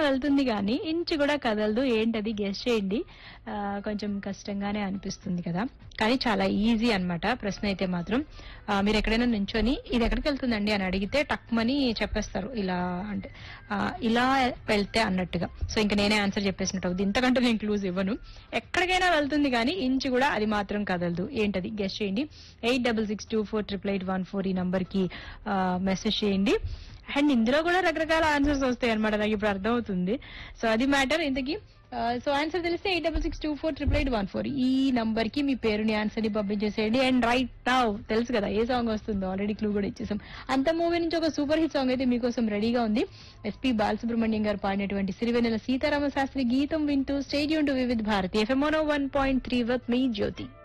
వెళ్తుంది కానీ ఇంచు కూడా కదలదు ఏంటది గెస్ట్ చేయండి ఆ, కొంచెం కష్టంగానే అనిపిస్తుంది కదా కానీ చాలా ఈజీ అన్నమాట ప్రశ్న అయితే మాత్రం ఆ, మీరు ఎక్కడైనా నించొని ఇది ఎక్కడికి వెళ్తుందండి అని అడిగితే టక్మని చెప్పేస్తారు ఇలా అంటే ఆ, ఇలా వెళ్తే అన్నట్టుగా సో ఇంకా నేనే ఆన్సర్ చెప్పేసినట్టు అవుతుంది ఇంతకంటే నేను క్లూజ్ ఇవ్వను ఎక్కడికైనా వెళ్తుంది కానీ ఇంచు కూడా అది మాత్రం కదలదు ఏంటది గెస్ట్ చేయండి eight double six two four triple eight one four ఈ నంబర్ కి మెసేజ్ చేయండి అండ్ ఇందులో కూడా రకరకాల ఆన్సర్స్ వస్తాయి అనమాట నాకు ఇప్పుడు అర్థమవుతుంది సో అది మ్యాటర్ ఇంతకీ సో ఆన్సర్ తెలిస్తే eight double six two four triple eight one four ఈ నంబర్ కి మీ పేరుని ఆన్సర్ ని పంపించేసేయండి అండ్ రైట్ నౌ తెలుసు కదా ఏ సాంగ్ వస్తుందో ఆల్రెడీ క్లూ కూడా ఇచ్చేసాం అంత మూవీ నుంచి ఒక సూపర్ హిట్ సాంగ్ అయితే మీకోసం రెడీగా ఉంది ఎస్పీ బాలసుబ్రహ్మణ్యం గారు పాడినటువంటి సిరివెన్నెల సీతారామ శాస్త్రి గీతం వింటూ స్టేడియం టు వివిధ్ భారతి ఎఫ్ఎంఓనో one point three with me Jyothi